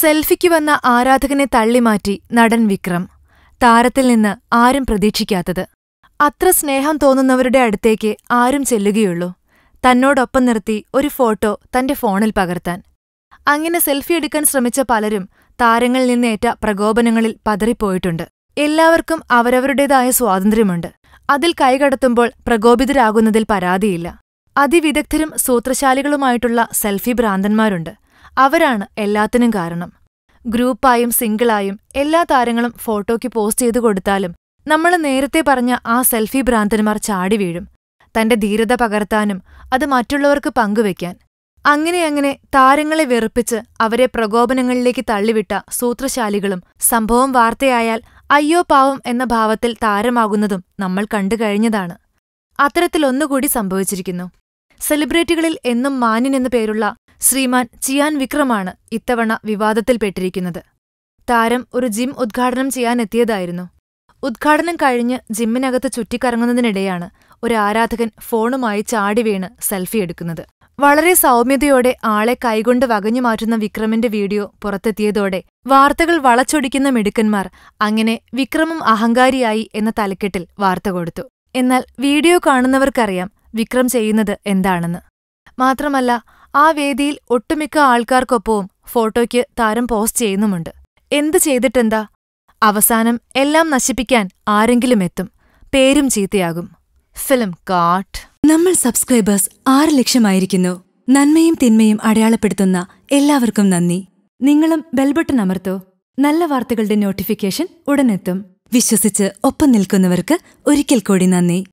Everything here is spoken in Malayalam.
സെൽഫിക്ക് വന്ന ആരാധകനെ തള്ളിമാറ്റി നടൻ വിക്രം താരത്തിൽ നിന്ന് ആരും പ്രതീക്ഷിക്കാത്തത് അത്ര സ്നേഹം തോന്നുന്നവരുടെ അടുത്തേക്ക് ആരും ചെല്ലുകയുള്ളൂ തന്നോടൊപ്പം നിർത്തി ഒരു ഫോട്ടോ തന്റെ ഫോണിൽ പകർത്താൻ അങ്ങനെ സെൽഫി എടുക്കാൻ ശ്രമിച്ച പലരും താരങ്ങളിൽ നിന്നേറ്റ പ്രകോപനങ്ങളിൽ പതറിപ്പോയിട്ടുണ്ട് എല്ലാവർക്കും അവരവരുടേതായ സ്വാതന്ത്ര്യമുണ്ട് അതിൽ കൈകടത്തുമ്പോൾ പ്രകോപിതരാകുന്നതിൽ പരാതിയില്ല അതിവിദഗ്ധരും സൂത്രശാലികളുമായിട്ടുള്ള സെൽഫി ഭ്രാന്തന്മാരുണ്ട് അവരാണ് എല്ലാത്തിനും കാരണം ഗ്രൂപ്പായും സിംഗിളായും എല്ലാ താരങ്ങളും ഫോട്ടോയ്ക്ക് പോസ്റ്റ് ചെയ്തു കൊടുത്താലും നമ്മൾ നേരത്തെ പറഞ്ഞ ആ സെൽഫി ഭ്രാന്തന്മാർ ചാടി വീഴും തന്റെ ധീരത പകർത്താനും അത് മറ്റുള്ളവർക്ക് പങ്കുവെക്കാൻ അങ്ങനെയങ്ങനെ താരങ്ങളെ വെറുപ്പിച്ച് അവരെ പ്രകോപനങ്ങളിലേക്ക് തള്ളിവിട്ട സൂത്രശാലികളും സംഭവം വാർത്തയായാൽ അയ്യോ പാവം എന്ന ഭാവത്തിൽ താരമാകുന്നതും നമ്മൾ കണ്ടുകഴിഞ്ഞതാണ് അത്തരത്തിലൊന്നുകൂടി സംഭവിച്ചിരിക്കുന്നു സെലിബ്രിറ്റികളിൽ എന്നും മാന്യൻ എന്നു പേരുള്ള ശ്രീമാൻ ചിയാൻ വിക്രമാണ് ഇത്തവണ വിവാദത്തിൽപ്പെട്ടിരിക്കുന്നത് താരം ഒരു ജിം ഉദ്ഘാടനം ചെയ്യാനെത്തിയതായിരുന്നു ഉദ്ഘാടനം കഴിഞ്ഞ് ജിമ്മിനകത്ത് ചുറ്റിക്കറങ്ങുന്നതിനിടെയാണ് ഒരു ആരാധകൻ ഫോണുമായി ചാടി വീണ് സെൽഫി എടുക്കുന്നത് വളരെ സൗമ്യതയോടെ ആളെ കൈകൊണ്ട് വകഞ്ഞു മാറ്റുന്ന വിക്രമിന്റെ വീഡിയോ പുറത്തെത്തിയതോടെ വാർത്തകൾ വളച്ചൊടിക്കുന്ന മിടുക്കന്മാർ അങ്ങനെ വിക്രമും അഹങ്കാരിയായി എന്ന തലക്കെട്ടിൽ വാർത്ത കൊടുത്തു എന്നാൽ വീഡിയോ കാണുന്നവർക്കറിയാം വിക്രം ചെയ്യുന്നത് എന്താണെന്ന് മാത്രമല്ല ആ വേദിയിൽ ഒട്ടുമിക്ക ആൾക്കാർക്കൊപ്പവും ഫോട്ടോയ്ക്ക് താരം പോസ്റ്റ് ചെയ്യുന്നുമുണ്ട് എന്തു ചെയ്തിട്ടെന്താ അവസാനം എല്ലാം നശിപ്പിക്കാൻ ആരെങ്കിലും എത്തും പേരും ചീത്തയാകും ഫിലിം കാട്ട് നമ്മൾ സബ്സ്ക്രൈബേഴ്സ് ആറ് ലക്ഷമായിരിക്കുന്നു നന്മയും തിന്മയും അടയാളപ്പെടുത്തുന്ന എല്ലാവർക്കും നന്ദി നിങ്ങളും ബെൽബട്ടൺ അമർത്തോ നല്ല വാർത്തകളുടെ നോട്ടിഫിക്കേഷൻ ഉടനെത്തും വിശ്വസിച്ച് ഒപ്പം നിൽക്കുന്നവർക്ക് ഒരിക്കൽ കൂടി നന്ദി